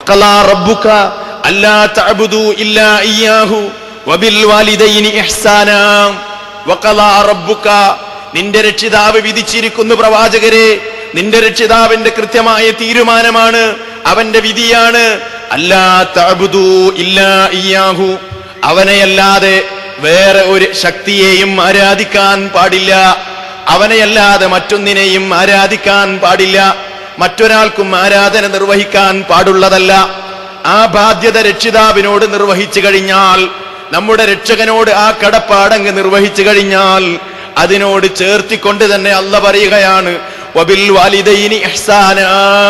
വഖലാ റബ്ബുക അല്ലാ തഅബുദു ഇല്ലാ ഇയ്യാഹു വബിൽ വാലിദൈനി ഇഹ്സാനാ വഖലാ റബ്ബുക നിന്റെ രക്ഷിതാവ് വിധിച്ചിരിക്കുന്നു പ്രവാചകരെ നിന്റെ രക്ഷിതാവിന്റെ കൃത്യമായ തീരുമാനമാണ് അവന്റെ വിധിയാണ് അല്ലാ തഅബുദു ഇല്ലാ ഇയ്യാഹു അവനെയല്ലാതെ വേറെ ഒരു ശക്തിയെയും ആരാധിക്കാൻ പാടില്ല അവനെയല്ലാതെ മറ്റൊന്നിനെയും ആരാധിക്കാൻ പാടില്ല മറ്റൊരാൾക്കും ആരാധന നിർവഹിക്കാൻ പാടുള്ളതല്ല ആ ബാധ്യത രക്ഷിതാവിനോട് നിർവഹിച്ചു കഴിഞ്ഞാൽ നമ്മുടെ രക്ഷകനോട് ആ കടപ്പാടങ്ങ് നിർവഹിച്ചു കഴിഞ്ഞാൽ അതിനോട് ചേർത്തിക്കൊണ്ട് തന്നെ അല്ല പറയുകയാണ് വബിൽ വാലിദൈനി ഇഹ്സാനാ.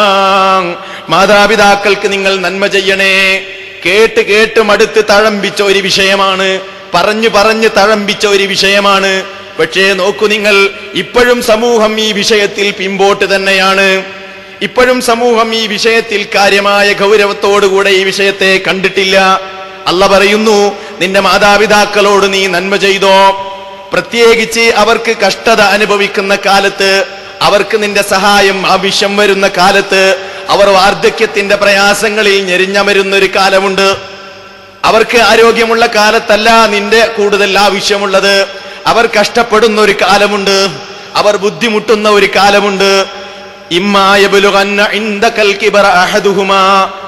മാതാപിതാക്കൾക്ക് നിങ്ങൾ നന്മ ചെയ്യണേ കേട്ട് കേട്ട് മടുത്ത് തഴമ്പിച്ച ഒരു വിഷയമാണ് പറഞ്ഞു പറഞ്ഞ് തഴമ്പിച്ച ഒരു വിഷയമാണ് പക്ഷേ നോക്കൂ നിങ്ങൾ ഇപ്പോഴും സമൂഹം ഈ വിഷയത്തിൽ പിമ്പോട്ട് തന്നെയാണ് ഇപ്പോഴും സമൂഹം ഈ വിഷയത്തിൽ കാര്യമായ ഗൗരവത്തോടുകൂടെ ഈ വിഷയത്തെ കണ്ടിട്ടില്ല അല്ല പറയുന്നു നിന്റെ മാതാപിതാക്കളോട് നീ നന്മ ചെയ്തോ പ്രത്യേകിച്ച് അവർക്ക് കഷ്ടത അനുഭവിക്കുന്ന കാലത്ത് അവർക്ക് നിന്റെ സഹായം ആവശ്യം വരുന്ന കാലത്ത് അവർ വാർദ്ധക്യത്തിന്റെ പ്രയാസങ്ങളിൽ ഞെരിഞ്ഞമരുന്ന ഒരു കാലമുണ്ട് അവർക്ക് ആരോഗ്യമുള്ള കാലത്തല്ല നിന്റെ കൂടുതൽ ആവശ്യമുള്ളത് അവർ കഷ്ടപ്പെടുന്ന ഒരു കാലമുണ്ട് അവർ ബുദ്ധിമുട്ടുന്ന ഒരു കാലമുണ്ട് ഇമ്മാ യബ്ലുഗന്ന ഇൻദകൽ കിബറ അഹദുഹുമാ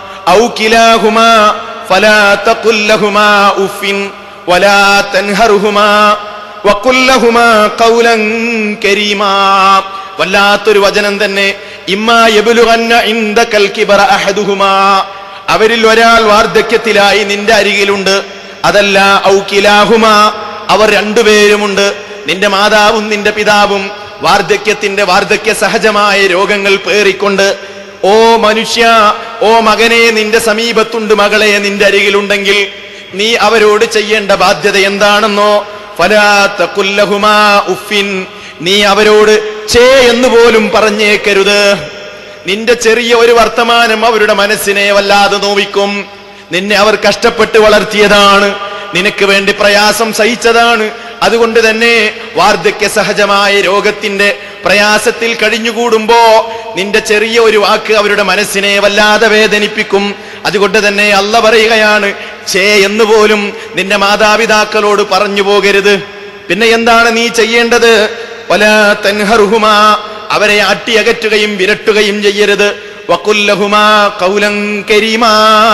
ഔ കിലാഹുമാ ഫലാ തഖുൽ ലഹുമാ ഉഫിൻ വലാ തൻഹറുഹുമാ വഖുൽ ലഹുമാ ഖൗലൻ കരീമാ വല്ലാത്തൊരു വചനം തന്നെ ഇമ്മാ യബ്ലുഗന്ന ഇൻദകൽ കിബറ അഹദുഹുമാ അവരിൽ ഒരാൾ വാർദ്ധക്യത്തിലായി നിന്റെ അരികിലുണ്ട് അതല്ല ഔക്കിലാഹുമ അവർ രണ്ടുപേരുമുണ്ട് നിന്റെ മാതാവും നിന്റെ പിതാവും വാർദ്ധക്യത്തിന്റെ വാർദ്ധക്യ സഹജമായ രോഗങ്ങൾ പേറിക്കൊണ്ട് ഓ മനുഷ്യ ഓ മകനെ നിന്റെ സമീപത്തുണ്ട് മകളെ നിന്റെ അരികിലുണ്ടെങ്കിൽ നീ അവരോട് ചെയ്യേണ്ട ബാധ്യത എന്താണെന്നോ ഫലാ തഖുല്ലഹുമാ ഉഫിൻ നീ അവരോട് ചേ എന്ന് പോലും പറഞ്ഞേക്കരുത് നിന്റെ ചെറിയ ഒരു വർത്തമാനം അവരുടെ മനസ്സിനെ വല്ലാതെ നോവിക്കും നിന്നെ അവർ കഷ്ടപ്പെട്ട് വളർത്തിയതാണ് നിനക്ക് വേണ്ടി പ്രയാസം സഹിച്ചതാണ് അതുകൊണ്ട് തന്നെ വാർദ്ധക്യ സഹജമായ രോഗത്തിന്റെ പ്രയാസത്തിൽ കഴിഞ്ഞുകൂടുമ്പോ നിന്റെ ചെറിയ ഒരു വാക്ക് അവരുടെ മനസ്സിനെ വല്ലാതെ വേദനിപ്പിക്കും അതുകൊണ്ട് തന്നെ അല്ല പറയുകയാണ് ചേ എന്ന് പോലും നിന്റെ മാതാപിതാക്കളോട് പറഞ്ഞു പോകരുത് പിന്നെ എന്താണ് നീ ചെയ്യേണ്ടത് വല തൻഹറുഹുമാ അവരെ അട്ടിയകറ്റുകയും വിരട്ടുകയും ചെയ്യരുത് വക്കുല്ലഹുമാ കൗലം കരീമാ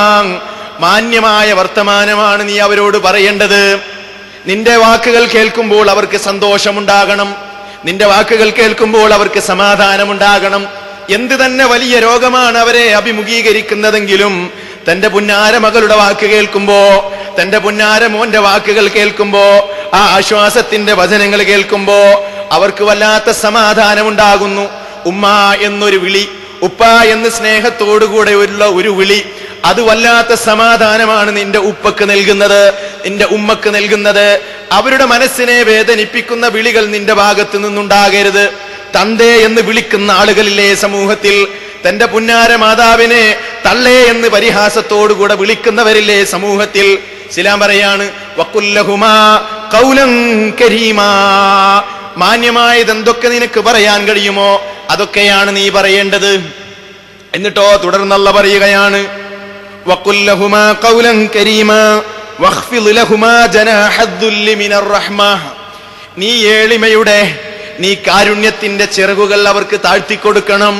മാന്യമായ വർത്തമാനമാണ് നീ അവരോട് പറയേണ്ടത് നിന്റെ വാക്കുകൾ കേൾക്കുമ്പോൾ അവർക്ക് സന്തോഷമുണ്ടാകണം നിന്റെ വാക്കുകൾ കേൾക്കുമ്പോൾ അവർക്ക് സമാധാനമുണ്ടാകണം എന്ത് തന്നെ വലിയ രോഗമാണ് അവരെ അഭിമുഖീകരിക്കുന്നതെങ്കിലും തന്റെ പുന്നാര മകളുടെ വാക്ക് കേൾക്കുമ്പോ തന്റെ പുന്നാര മോന്റെ വാക്കുകൾ കേൾക്കുമ്പോ ആ ആശ്വാസത്തിന്റെ വചനങ്ങൾ കേൾക്കുമ്പോ അവർക്ക് വല്ലാത്ത സമാധാനമുണ്ടാകുന്നു ഉമ്മ എന്നൊരു വിളി ഉപ്പ എന്ന് സ്നേഹത്തോടുകൂടെ ഉള്ള ഒരു വിളി അത് വല്ലാത്ത സമാധാനമാണ് നിന്റെ ഉപ്പക്ക് നൽകുന്നത് നിന്റെ ഉമ്മക്ക് നൽകുന്നത് അവരുടെ മനസ്സിനെ വേദനിപ്പിക്കുന്ന വിളികൾ നിന്റെ ഭാഗത്ത് നിന്നുണ്ടാകരുത് തന്തേ എന്ന് വിളിക്കുന്ന ആളുകളില്ലേ സമൂഹത്തിൽ തന്റെ പുന്നാര മാതാവിനെ തള്ളേ എന്ന് പരിഹാസത്തോടുകൂടെ വിളിക്കുന്നവരില്ലേ സമൂഹത്തിൽ ശിലാം പറയാണ് വക്കുല്ലഹുമാ കൗലം കരീമാ മാന്യമായത് എന്തൊക്കെ നിനക്ക് പറയാൻ കഴിയുമോ അതൊക്കെയാണ് നീ പറയേണ്ടത് എന്നിട്ടോ തുടർന്നുള്ള പറയുകയാണ് വക്കുല്ലഹുമാ കൗലൻ കരീമാ വഖ്ഫിദ് ലഹുമാ ജനാഹദ്ദുല്ലി മിനർ റഹ്മ നീ ഏളിമയുടെ നീ കാരുണ്യത്തിന്റെ ചിറകുകൾ അവർക്ക് താഴ്ത്തിക്കൊടുക്കണം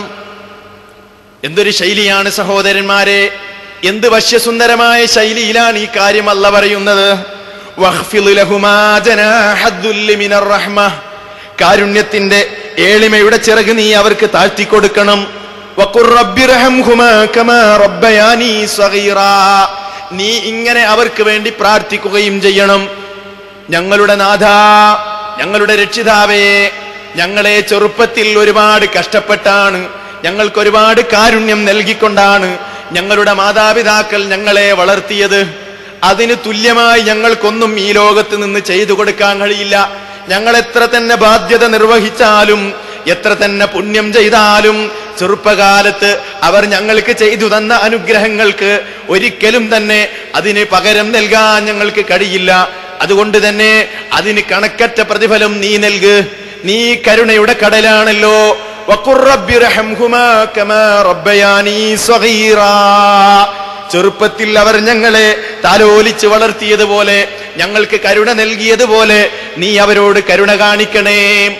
എന്തൊരു ശൈലിയാണ് സഹോദരന്മാരെ എന്ത് വശ്യസുന്ദരമായ ശൈലിയിലാണ് ഈ കാര്യം അല്ല പറയുന്നത് വഖ്ഫിദ് ലഹുമാ ജനാഹദ്ദുല്ലി മിനർ റഹ്മ കാരുണ്യത്തിന്റെ ഏളിമയുടെ ചിറക് നീ അവർക്ക് താഴ്ത്തിക്കൊടുക്കണം വഖുർ റബ്ബിർഹംഹുമാ കമാ റബ്ബയാനി സഗീറാ നീ ഇങ്ങനെ അവർക്ക് വേണ്ടി പ്രാർത്ഥിക്കുകയും ചെയ്യണം ഞങ്ങളുടെ നാഥ ഞങ്ങളുടെ രക്ഷിതാവേ ഞങ്ങളെ ചെറുപ്പത്തിൽ ഒരുപാട് കഷ്ടപ്പെട്ടാണ് ഞങ്ങൾക്ക് ഒരുപാട് കാരുണ്യം നൽകിക്കൊണ്ടാണ് ഞങ്ങളുടെ മാതാപിതാക്കൾ ഞങ്ങളെ വളർത്തിയത് അതിന് തുല്യമായി ഞങ്ങൾക്കൊന്നും ഈ ലോകത്ത് നിന്ന് ചെയ്തു കൊടുക്കാൻ കഴിയില്ല ഞങ്ങൾ എത്ര തന്നെ ബാധ്യത നിർവഹിച്ചാലും എത്ര തന്നെ പുണ്യം ചെയ്താലും ചെറുപ്പകാലത്ത് അവർ ഞങ്ങൾക്ക് ചെയ്തു തന്ന അനുഗ്രഹങ്ങൾക്ക് ഒരിക്കലും തന്നെ അതിന് പകരം നൽകാൻ ഞങ്ങൾക്ക് കഴിയില്ല അതുകൊണ്ട് തന്നെ അതിന് കണക്കറ്റ പ്രതിഫലം നീ നൽക് നീ കരുണയുടെ കടലാണല്ലോ വഖുർ റബ്ബി റഹംഹുമാ കമാ റബ്ബയാനി സഗീറാ ചെറുപ്പത്തിൽ അവർ ഞങ്ങളെ താലോലിച്ച് വളർത്തിയതുപോലെ ഞങ്ങൾക്ക് കരുണ നൽകിയതുപോലെ നീ അവരോട് കരുണ കാണിക്കണേ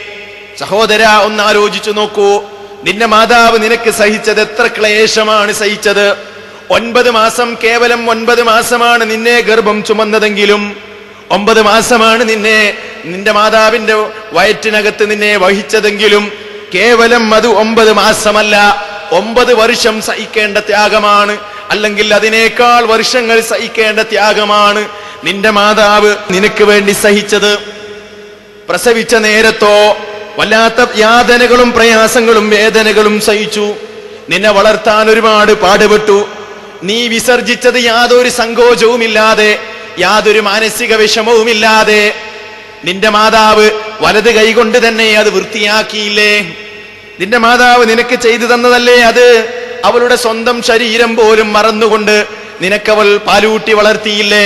സഹോദര ഒന്ന് ആലോചിച്ചു നോക്കൂ നിന്റെ മാതാവ് നിനക്ക് സഹിച്ചത് എത്ര ക്ലേശമാണ് സഹിച്ചത് ഒൻപത് മാസം കേവലം ഒൻപത് മാസമാണ് നിന്നെ ഗർഭം ചുമന്നതെങ്കിലും ഒമ്പത് മാസമാണ് നിന്നെ നിന്റെ മാതാവിന്റെ വയറ്റിനകത്ത് നിന്നെ വഹിച്ചതെങ്കിലും കേവലം അത് ഒമ്പത് മാസമല്ല ഒമ്പത് വർഷം സഹിക്കേണ്ട ത്യാഗമാണ് അല്ലെങ്കിൽ അതിനേക്കാൾ വർഷങ്ങൾ സഹിക്കേണ്ട ത്യാഗമാണ് നിന്റെ മാതാവ് നിനക്ക് വേണ്ടി സഹിച്ചത് പ്രസവിച്ച നേരത്തോ വല്ലാത്ത യാതനകളും പ്രയാസങ്ങളും വേദനകളും സഹിച്ചു നിന്നെ വളർത്താൻ ഒരുപാട് പാടുപെട്ടു നീ വിസർജിച്ചത് യാതൊരു സങ്കോചവുമില്ലാതെ യാതൊരു മാനസിക വിഷമവുമില്ലാതെ നിന്റെ മാതാവ് വലത് കൈകൊണ്ട് തന്നെ അത് വൃത്തിയാക്കിയില്ലേ നിന്റെ മാതാവ് നിനക്ക് ചെയ്തു തന്നതല്ലേ അത് അവളുടെ സ്വന്തം ശരീരം പോലും മറന്നുകൊണ്ട് നിനക്കവൾ പാലൂട്ടി വളർത്തിയില്ലേ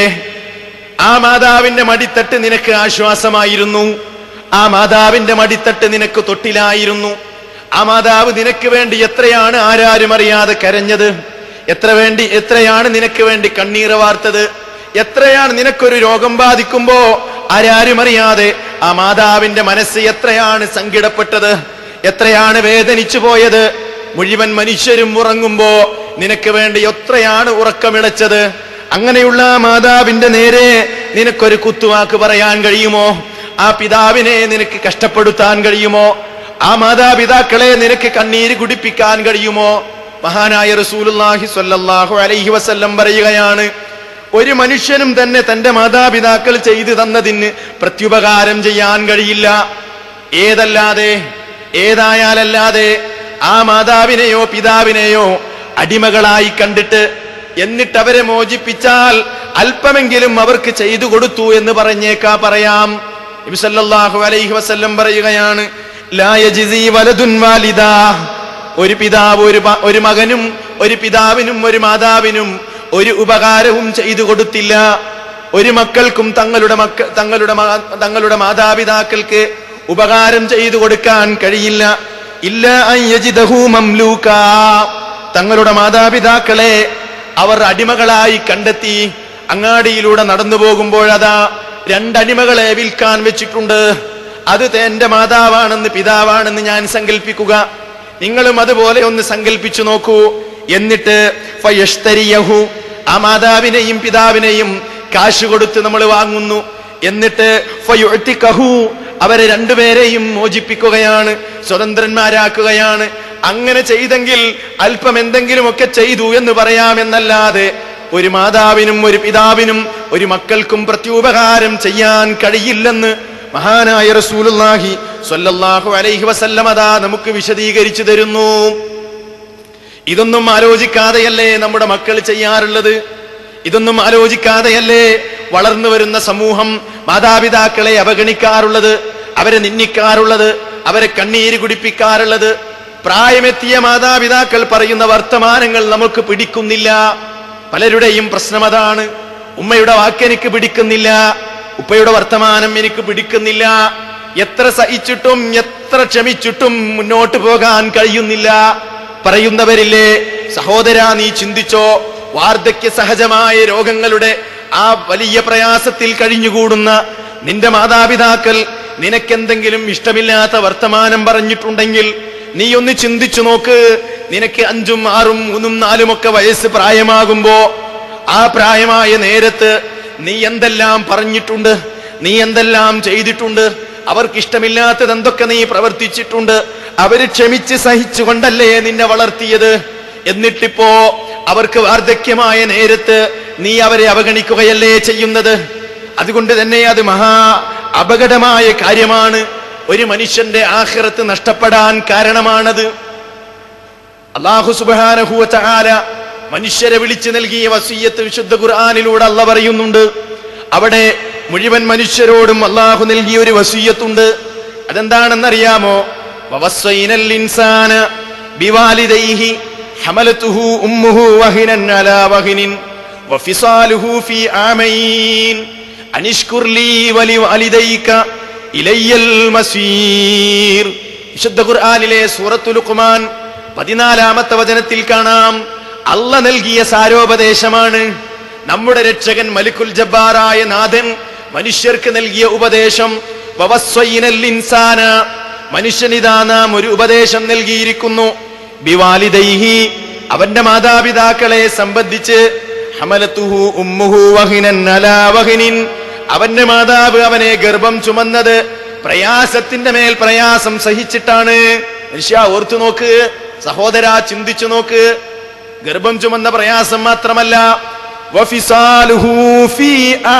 ആ മാതാവിന്റെ മടിത്തട്ട് നിനക്ക് ആശ്വാസമായിരുന്നു ആ മാതാവിന്റെ മടിത്തട്ട് നിനക്ക് തൊട്ടിലായിരുന്നു ആ മാതാവ് നിനക്ക് വേണ്ടി എത്രയാണ് ആരാരും അറിയാതെ കരഞ്ഞത് എത്ര വേണ്ടി എത്രയാണ് നിനക്ക് വേണ്ടി കണ്ണീർ വാർത്തത് എത്രയാണ് നിനക്കൊരു രോഗം ബാധിക്കുമ്പോ ആരാരും അറിയാതെ ആ മാതാവിന്റെ മനസ്സ് എത്രയാണ് സങ്കടപ്പെട്ടത് എത്രയാണ് വേദനിച്ചു പോയത് മുഴുവൻ മനുഷ്യരും ഉറങ്ങുമ്പോ നിനക്ക് വേണ്ടി എത്രയാണ് ഉറക്കമിളച്ചത് അങ്ങനെയുള്ള ആ മാതാവിന്റെ നേരെ നിനക്കൊരു കുത്തുവാക്ക് പറയാൻ കഴിയുമോ ആ പിതാവിനെ നിനക്ക് കഷ്ടപ്പെടുത്താൻ കഴിയുമോ ആ മാതാപിതാക്കളെ നിനക്ക് കണ്ണീര് കുടിപ്പിക്കാൻ കഴിയുമോ മഹാനായ റസൂലുള്ളാഹി സ്വല്ലല്ലാഹു അലൈഹി വസല്ലം പറയുകയാണ് ഒരു മനുഷ്യനും തന്നെ തന്റെ മാതാപിതാക്കൾ ചെയ്തു തന്നതിന് പ്രത്യുപകാരം ചെയ്യാൻ കഴിയില്ല ഏതല്ലാതെ ഏതായാലല്ലാതെ ആ മാതാവിനെയോ പിതാവിനെയോ അടിമകളായി കണ്ടിട്ട് എന്നിട്ട് അവരെ മോചിപ്പിച്ചാൽ അല്പമെങ്കിലും അവർക്ക് ചെയ്തു കൊടുത്തു എന്ന് പറഞ്ഞേക്കാ പറയാം നബി സല്ലല്ലാഹു അലൈഹി വസല്ലം പറയുകയാണ് ലാ യജ്സി വലദുൻ വാലിദാ ഒരു പിതാവ് ഒരു പ- ഒരു മകനും ഒരു പിതാവിനും ഒരു മാതാവിനും ഒരു ഉപകാരവും ചെയ്തു കൊടുത്തില്ല ഒരു മക്കൾക്കും തങ്ങളുടെ മക്ക തങ്ങളുടെ മാ- തങ്ങളുടെ മാതാപിതാക്കൾക്ക് ഉപകാരം ചെയ്തു കൊടുക്കാൻ കഴിയില്ല ഇല്ല അൻ യജിദഹു മംലൂക്കാ തങ്ങളുടെ മാതാപിതാക്കളെ അവർ അടിമകളായി കണ്ടെത്തി അങ്ങാടിയിലൂടെ നടന്നു പോകുമ്പോഴതാ രണ്ടടിമകളെ വിൽക്കാൻ വെച്ചിട്ടുണ്ട് അത് എന്റെ മാതാവാണെന്ന് പിതാവാണെന്ന് ഞാൻ സങ്കല്പിക്കുക നിങ്ങളും അതുപോലെ ഒന്ന് സങ്കല്പിച്ചു നോക്കൂ എന്നിട്ട് ഫയഷ്തരിയഹു ആ മാതാവിനെയും പിതാവിനെയും കാശ് കൊടുത്ത് നമ്മൾ വാങ്ങുന്നു എന്നിട്ട് ഫയുഅ്തിഖഹു അവരെ രണ്ടുപേരെയും മോചിപ്പിക്കുകയാണ് സ്വതന്ത്രന്മാരാക്കുകയാണ് അങ്ങനെ ചെയ്തെങ്കിൽ അല്പം എന്തെങ്കിലുമൊക്കെ ചെയ്തു എന്ന് പറയാമെന്നല്ലാതെ ഒരു മാതാവിനും ഒരു പിതാവിനും ഒരു മക്കൾക്കും പ്രത്യുപകാരം ചെയ്യാൻ കഴിയില്ലെന്ന് മഹാനായ റസൂലുള്ളാഹി സ്വല്ലല്ലാഹു അലൈഹി വസല്ലം അതാ നമുക്ക് വിശദീകരിച്ചു തരുന്നു ഇതൊന്നും ആലോചിക്കാതെയല്ലേ നമ്മുടെ മക്കൾ ചെയ്യാറുള്ളത് ഇതൊന്നും ആലോചിക്കാതെയല്ലേ വളർന്നു വരുന്ന സമൂഹം മാതാപിതാക്കളെ അവഗണിക്കാറുള്ളത് അവരെ നിന്ദിക്കാറുള്ളത് അവരെ കണ്ണീര് കുടിപ്പിക്കാറുള്ളത് പ്രായമെത്തിയ മാതാപിതാക്കൾ പറയുന്ന വർത്തമാനങ്ങൾ നമുക്ക് പിടിക്കുന്നില്ല പലരുടെയും പ്രശ്നം അതാണ് ഉമ്മയുടെ വാക്ക് എനിക്ക് പിടിക്കുന്നില്ല ഉപ്പയുടെ വർത്തമാനം എനിക്ക് പിടിക്കുന്നില്ല എത്ര സഹിച്ചിട്ടും എത്ര ക്ഷമിച്ചിട്ടും മുന്നോട്ട് പോകാൻ കഴിയുന്നില്ല പറയുന്നവരില്ലേ സഹോദര നീ ചിന്തിച്ചോ വാർദ്ധക്യ സഹജമായ രോഗങ്ങളുടെ ആ വലിയ പ്രയാസത്തിൽ കഴിഞ്ഞുകൂടുന്ന നിന്റെ മാതാപിതാക്കൾ നിനക്കെന്തെങ്കിലും ഇഷ്ടമില്ലാത്ത വർത്തമാനം പറഞ്ഞിട്ടുണ്ടെങ്കിൽ നീ ഒന്ന് ചിന്തിച്ചു നോക്ക് നിനക്ക് അഞ്ചും ആറും മൂന്നും നാലും ഒക്കെ വയസ്സ് പ്രായമാകുമ്പോ ആ പ്രായമായ നേരത്ത് നീ എന്തെല്ലാം പറഞ്ഞിട്ടുണ്ട് നീ എന്തെല്ലാം ചെയ്തിട്ടുണ്ട് അവർക്കിഷ്ടമില്ലാത്തത് എന്തൊക്കെ നീ പ്രവർത്തിച്ചിട്ടുണ്ട് അവര് ക്ഷമിച്ച് സഹിച്ചുകൊണ്ടല്ലേ നിന്നെ വളർത്തിയത് എന്നിട്ടിപ്പോ അവർക്ക് വാർദ്ധക്യമായ നേരത്ത് നീ അവരെ അവഗണിക്കുകയല്ലേ ചെയ്യുന്നത് അതുകൊണ്ട് തന്നെ അത് മഹാ അപകടമായ കാര്യമാണ് ഒരു മനുഷ്യന്റെ ആഖിറത്ത് നഷ്ടപ്പെടാൻ കാരണമാണത് അള്ളാഹു സുബാനഹുവ ചാല മനുഷ്യരെ വിളിച്ചു നൽകിയ വസീയത്ത് വിശുദ്ധ ഖുർആാനിലൂടെ അല്ല പറയുന്നുണ്ട് അവിടെ മുഴുവൻ മനുഷ്യരോടും അള്ളാഹു നൽകിയ ഒരു വസീയത്തുണ്ട് അതെന്താണെന്നറിയാമോ വവസ്വൈനൽ ഇൻസാന ബിവാലിദൈഹി ഹമലതുഹു ഉമ്മുഹു വഹിനൻ അലാ വഹിനിൻ വഫിസാലുഹു ഫീ ആമൈൻ അനിഷ്കുർ ലീ വലിവാലിദൈക ഇലയ്യൽ മസീർ വിശുദ്ധ ഖുർആനിലെ സൂറത്തുൽ ലുഖ്മാൻ പതിനാലാമത്തെ വചനത്തിൽ കാണാം അല്ല നൽകിയ സാരോപദേശമാണ് നമ്മുടെ രക്ഷകൻ മലിക്കുൽ ജബ്ബാറായ നാഥൻ മനുഷ്യർക്ക് നൽകിയ ഉപദേശം വവസ്വൈനൽ ഇൻസാന മനുഷ്യനിതാ നാം ഒരു ഉപദേശം നൽകിയിരിക്കുന്നു ബിവാലിദൈഹി അവന്റെ മാതാപിതാക്കളെ സംബന്ധിച്ച് ഹമലത്തുഹു ഉമ്മുഹു വഹിനൻ അലാ വഹിനിൻ അവന്റെ മാതാവ് അവനെ ഗർഭം ചുമന്നത് പ്രയാസത്തിന്റെ മേൽ പ്രയാസം സഹിച്ചിട്ടാണ് മനുഷ്യ ഓർത്തു നോക്ക് സഹോദര ചിന്തിച്ചു നോക്ക് ഗർഭം ചുമന്ന പ്രയാസം മാത്രമല്ല വഫിസാലുഹു ഫീ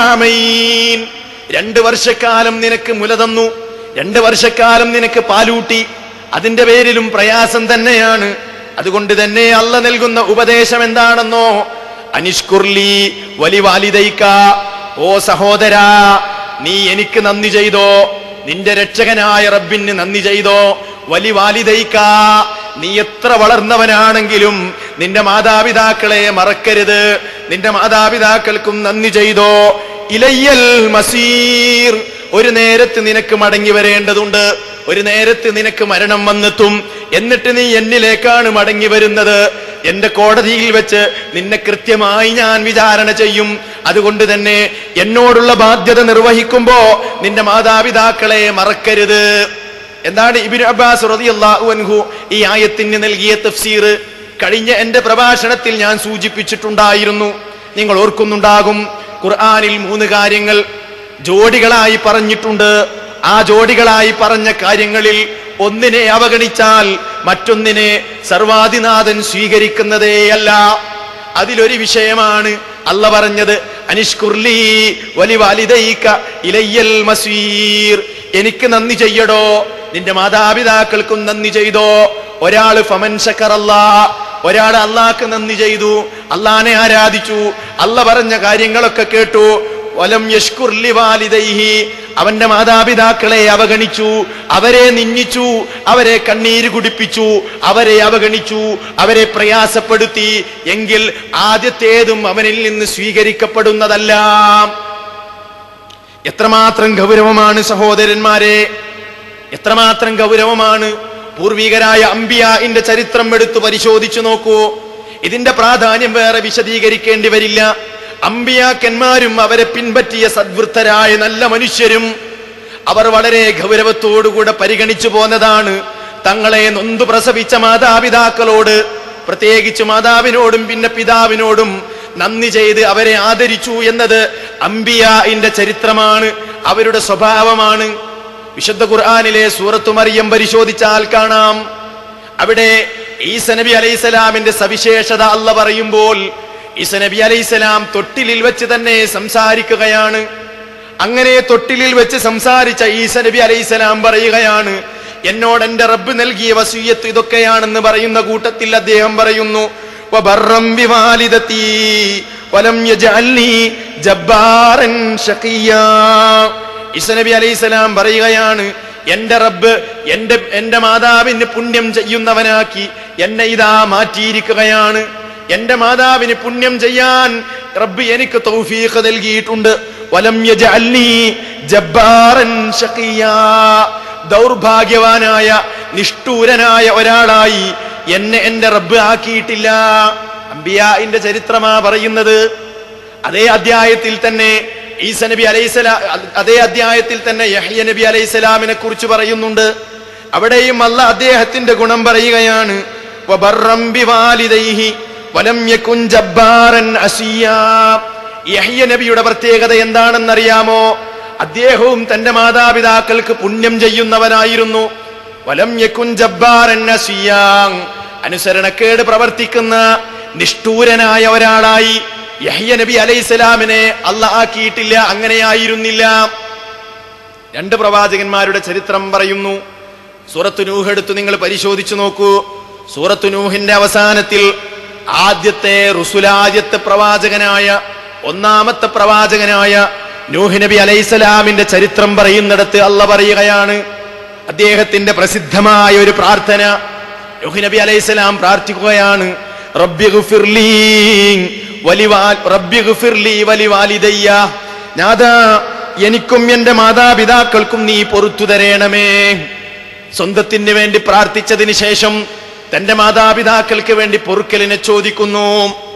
ആമൈൻ. രണ്ട് വർഷക്കാലം നിനക്ക് മുല തന്നു രണ്ട് വർഷക്കാലം നിനക്ക് പാലൂട്ടി അതിന്റെ പേരിലും പ്രയാസം തന്നെയാണ് അതുകൊണ്ട് തന്നെ അല്ല നൽകുന്ന ഉപദേശം എന്താണെന്നോ അനിഷ്കുർലി വലി വാലിദൈക്ക ഓ സഹോദരാ നീ എനിക്ക് നന്ദി ചെയ്തോ നിന്റെ രക്ഷകനായ റബ്ബിന് നന്ദി ചെയ്തോ വലി വാലിദൈക്ക നീ എത്ര വളർന്നവനാണെങ്കിലും നിന്റെ മാതാപിതാക്കളെ മറക്കരുത് നിന്റെ മാതാപിതാക്കൾക്കും നന്ദി ചെയ്തോ ഇലയ്യൽ മസീർ ഒരു നേരത്ത് നിനക്ക് മടങ്ങി വരേണ്ടതുണ്ട് ഒരു നേരത്ത് നിനക്ക് മരണം വന്നെത്തും എന്നിട്ട് നീ എന്നിലേക്കാണ് മടങ്ങി വരുന്നത് എന്റെ കോടതിയിൽ വെച്ച് നിന്നെ കൃത്യമായി ഞാൻ വിചാരണ ചെയ്യും അതുകൊണ്ട് തന്നെ എന്നോടുള്ള ബാധ്യത നിർവഹിക്കുമ്പോ നിന്റെ മാതാപിതാക്കളെ മറക്കരുത് എന്താണ് ഇബിൻ അബ്ബാസ് റളിയല്ലാഹു അൻഹു ഈ ആയത്തിന് നൽകിയ തഫ്സീർ കഴിഞ്ഞ എന്റെ പ്രഭാഷണത്തിൽ ഞാൻ സൂചിപ്പിച്ചിട്ടുണ്ടായിരുന്നു നിങ്ങൾ ഓർക്കുന്നുണ്ടാകും ഖുർആനിൽ മൂന്ന് കാര്യങ്ങൾ ജോഡികളായി പറഞ്ഞിട്ടുണ്ട് ആ ജോഡികളായി പറഞ്ഞ കാര്യങ്ങളിൽ ഒന്നിനെ അവഗണിച്ചാൽ മറ്റൊന്നിനെ സർവാധിനാഥൻ സ്വീകരിക്കുന്നതേയല്ല അതിലൊരു വിഷയമാണ് അല്ല പറഞ്ഞത് അനിഷ്കുർലി വലി വാലിദൈക ഇലയ്യൽ മസീർ എനിക്ക് നന്ദി ചെയ്യടോ നിന്റെ മാതാപിതാക്കൾക്കും നന്ദി ചെയ്തോ ഒരാള് ഫമൻ ശക്കറല്ലാ ഒരാൾ അള്ളാഹ്ക്ക് നന്ദി ചെയ്തു അള്ളാനെ ആരാധിച്ചു അല്ല പറഞ്ഞ കാര്യങ്ങളൊക്കെ കേട്ടു വലം യഷ്കുർലി വാലിദൈഹി അവന്റെ മാതാപിതാക്കളെ അവഗണിച്ചു അവരെ നിന്ദിച്ചു അവരെ കണ്ണീര് കുടിപ്പിച്ചു അവരെ അവഗണിച്ചു അവരെ പ്രയാസപ്പെടുത്തി എങ്കിൽ ആദ്യത്തേതും അവനിൽ നിന്ന് സ്വീകരിക്കപ്പെടുന്നതല്ല എത്രമാത്രം ഗൗരവമാണ് സഹോദരന്മാരെ എത്രമാത്രം ഗൗരവമാണ് പൂർവികരായ അംബിയാന്റെ ചരിത്രം എടുത്തു പരിശോധിച്ചു നോക്കൂ ഇതിന്റെ പ്രാധാന്യം വേറെ വിശദീകരിക്കേണ്ടി വരില്ല അമ്പിയാക്കന്മാരും അവരെ പിൻപറ്റിയ സദ്വൃത്തരായ നല്ല മനുഷ്യരും അവർ വളരെ ഗൗരവത്തോടുകൂടെ പരിഗണിച്ചു പോന്നതാണ് തങ്ങളെ നൊന്തു പ്രസവിച്ച മാതാപിതാക്കളോട് പ്രത്യേകിച്ച് മാതാവിനോടും പിന്നെ പിതാവിനോടും നന്ദി ചെയ്ത് അവരെ ആദരിച്ചു എന്നത് അംബിയാന്റെ ചരിത്രമാണ് അവരുടെ സ്വഭാവമാണ് വിശുദ്ധ ഖുർആാനിലെ സൂറത്തു മറിയം പരിശോധിച്ചാൽ കാണാം അവിടെ ഈസ നബി അലൈഹിസ്സലാമിന്റെ സവിശേഷത അല്ല പറയുമ്പോൾ ഈസ നബി അലൈഹിസ്സലാം തൊട്ടിലിൽ വെച്ച് തന്നെ സംസാരിക്കുകയാണ് അങ്ങനെ തൊട്ടിലിൽ വെച്ച് സംസാരിച്ച ഈസ നബി അലൈഹിസ്സലാം പറയുകയാണ് എന്നോട് എന്റെ റബ്ബ് നൽകിയ വസൂയത്ത് ഇതൊക്കെയാണെന്ന് പറയുന്ന കൂട്ടത്തിൽ അദ്ദേഹം പറയുന്നു وبرا بوالدتي ولم يجعلني جبارا شقيا ഈസ നബി അലൈഹിസ്സലാം പറയുകയാണ് എന്റെ റബ്ബ് എന്റെ എന്റെ മാതാവിന് പുണ്യം ചെയ്യുന്നവനാക്കി എന്നെ ഇതാ മാറ്റിയിരിക്കുകയാണ് എന്റെ മാതാവിന് പുണ്യം ചെയ്യാൻ റബ്ബ് എനിക്ക് തൗഫീഖ് നൽകിയിട്ടുണ്ട് വലം യജഅൽനി ജബ്ബാറൻ ശഖിയാ ദൗർഭാഗ്യവാനായ നിഷ്ഠൂരനായ ഒരാളായി എന്നെ എന്റെ റബ്ബ് ആക്കിയിട്ടില്ല അംബിയാന്റെ ചരിത്രമാ പറയുന്നത് അതേ അധ്യായത്തിൽ തന്നെ ഈസ നബി അലൈഹിസ്സലാം അതേ അധ്യായത്തിൽ തന്നെ യഹ്യ നബി അലൈഹിസ്സലാമിനെ കുറിച്ച് പറയുന്നുണ്ട് അവിടെയും അല്ല അദ്ദേഹത്തിന്റെ ഗുണം പറയുകയാണ് വബർറം ബിവാലിദൈഹി വലം യകുൻ ജബ്ബാറൻ അസിയാ യഹ്യ നബിയുടെ പ്രത്യേകത എന്താണെന്നറിയാമോ അദ്ദേഹവും തന്റെ മാതാപിതാക്കൾക്ക് പുണ്യം ചെയ്യുന്നവനായിരുന്നു വലം യകുൻ ജബ്ബാറൻ അസിയാ അനുസരണക്കേട് പ്രവർത്തിക്കുന്ന നിഷ്ഠൂരനായ ഒരാളായി യഹ്യ നബി അലൈഹിസ്സലാമിനെ അല്ല ആക്കിയിട്ടില്ല അങ്ങനെയായിരുന്നില്ല രണ്ട് പ്രവാചകന്മാരുടെ ചരിത്രം പറയുന്നു സൂറത്തു നൂഹ് എടുത്ത് നിങ്ങൾ പരിശോധിച്ചു നോക്കൂ സൂറത്തു നൂഹിന്റെ അവസാനത്തിൽ ആദ്യത്തെ റുസുലാദ്യത്തെ പ്രവാചകനായ ഒന്നാമത്തെ പ്രവാചകനായ നൂഹ് നബി അലൈഹിസ്സലാമിന്റെ ചരിത്രം പറയുന്നിടത്ത് അല്ല പറയുകയാണ് അദ്ദേഹത്തിന്റെ പ്രസിദ്ധമായ ഒരു പ്രാർത്ഥന നൂഹ് നബി അലൈഹിസ്സലാം പ്രാർത്ഥിക്കുകയാണ് റബ്ബി ഗുഫിർലീ വലിവാ- റബ്ബി ഗുഫിർലി വലിവാലിദയ്യ നാഥാ എനിക്കും എന്റെ മാതാപിതാക്കൾക്കും നീ പൊറത്തു തരേണമേ സ്വന്തത്തിന് വേണ്ടി പ്രാർത്ഥിച്ചതിന് ശേഷം തന്റെ മാതാപിതാക്കൾക്ക് വേണ്ടി പൊറുക്കലിനെ ചോദിക്കുന്നു